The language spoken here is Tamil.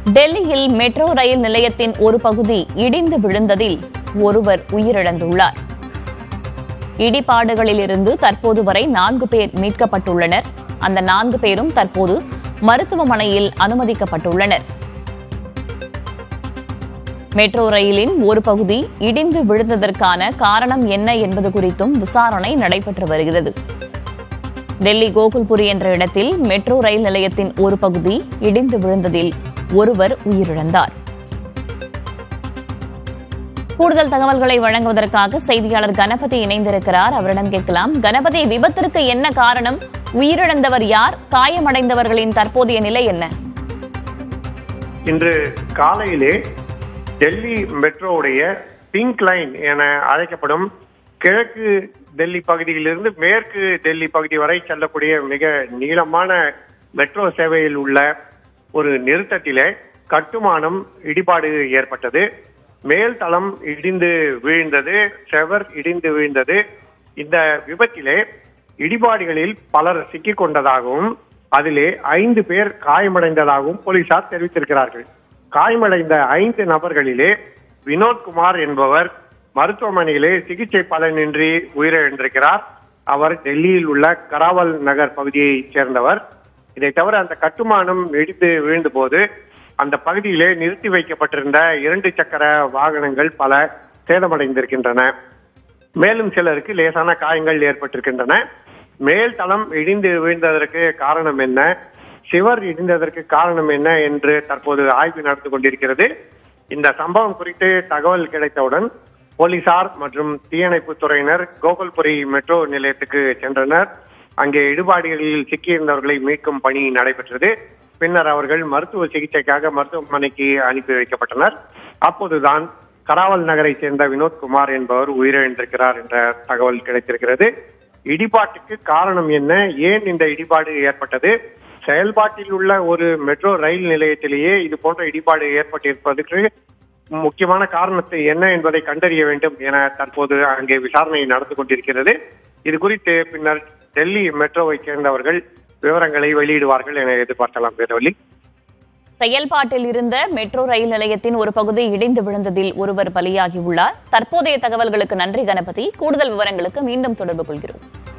டெல்லியில் மெட்ரோ ரயில் நிலையத்தின் ஒரு பகுதி இடிந்து விழுந்ததில் ஒருவர் உயிரிழந்துள்ளார் இடிபாடுகளிலிருந்து தற்போது வரை நான்கு பேர் மீட்கப்பட்டுள்ளனர் அந்த நான்கு பேரும் தற்போது மருத்துவமனையில் அனுமதிக்கப்பட்டுள்ளனர் மெட்ரோ ரயிலின் ஒரு பகுதி இடிந்து விழுந்ததற்கான காரணம் என்ன என்பது குறித்தும் விசாரணை நடைபெற்று வருகிறது டெல்லி கோகுல்புரி என்ற இடத்தில் மெட்ரோ ரயில் நிலையத்தின் ஒரு பகுதி இடிந்து விழுந்ததில் ஒருவர் உயிரிழந்தார் கூடுதல் தகவல்களை வழங்குவதற்காக செய்தியாளர் கணபதி இணைந்திருக்கிறார் அவரிடம் கேட்கலாம் கணபதி விபத்திற்கு என்ன காரணம் உயிரிழந்தவர் யார் காயமடைந்தவர்களின் தற்போதைய நிலை என்ன இன்று காலையிலே டெல்லி மெட்ரோவுடைய பிங்க் லைன் என அழைக்கப்படும் கிழக்கு டெல்லி பகுதியிலிருந்து மேற்கு டெல்லி பகுதி வரை செல்லக்கூடிய மிக நீளமான மெட்ரோ சேவையில் உள்ள ஒரு நிறுத்தத்திலே கட்டுமானம் இடிபாடு ஏற்பட்டது மேல் தளம் இடிந்து வீழ்ந்தது செவர் இடிந்து வீழ்ந்தது இந்த விபத்திலே இடிபாடுகளில் பலர் சிக்கிக் கொண்டதாகவும் அதிலே ஐந்து பேர் காயமடைந்ததாகவும் போலீசார் தெரிவித்திருக்கிறார்கள் காயமடைந்த ஐந்து நபர்களிலே வினோத்குமார் என்பவர் மருத்துவமனையிலே சிகிச்சை பலனின்றி உயிரிழந்திருக்கிறார் அவர் டெல்லியில் உள்ள கராவல் நகர் பகுதியைச் சேர்ந்தவர் இதை தவிர அந்த கட்டுமானம் இடித்து விழுந்த போது அந்த பகுதியிலே நிறுத்தி வைக்கப்பட்டிருந்த இரண்டு சக்கர வாகனங்கள் பல சேதமடைந்திருக்கின்றன மேலும் சிலருக்கு லேசான காயங்கள் ஏற்பட்டிருக்கின்றன மேல் தளம் இடிந்து வீழ்ந்ததற்கு காரணம் என்ன சிவர் இடிந்ததற்கு காரணம் என்ன என்று தற்போது ஆய்வு நடந்து கொண்டிருக்கிறது இந்த சம்பவம் குறித்து தகவல் கிடைத்தவுடன் போலீசார் மற்றும் தீயணைப்புத் துறையினர் கோகுல்புரி மெட்ரோ நிலையத்துக்கு சென்றனர் அங்கே இடுபாடுகளில் சிக்கியிருந்தவர்களை மீட்கும் பணி நடைபெற்றது பின்னர் அவர்கள் மருத்துவ சிகிச்சைக்காக மருத்துவமனைக்கு அனுப்பி வைக்கப்பட்டனர் அப்போதுதான் கராவல் நகரை சேர்ந்த வினோத்குமார் என்பவர் உயிரிழந்திருக்கிறார் என்ற தகவல் கிடைத்திருக்கிறது இடிபாட்டுக்கு காரணம் என்ன ஏன் இந்த இடிபாடு ஏற்பட்டது செயல்பாட்டில் உள்ள ஒரு மெட்ரோ ரயில் நிலையத்திலேயே இது போன்ற இடிபாடு ஏற்பட்டிருப்பதற்கு முக்கியமான காரணத்தை என்ன என்பதை கண்டறிய வேண்டும் என தற்போது அங்கே விசாரணை நடந்து கொண்டிருக்கிறது இது குறித்து பின்னர் டெல்லி மெட்ரோவை சேர்ந்தவர்கள் விவரங்களை வெளியிடுவார்கள் என எதிர்பார்க்கலாம் வேதவல்லி செயல்பாட்டில் இருந்த மெட்ரோ ரயில் நிலையத்தின் ஒரு பகுதி இடிந்து விழுந்ததில் ஒருவர் பலியாகியுள்ளார் தற்போதைய தகவல்களுக்கு நன்றி கணபதி கூடுதல் விவரங்களுக்கு மீண்டும் தொடர்பு கொள்கிறோம்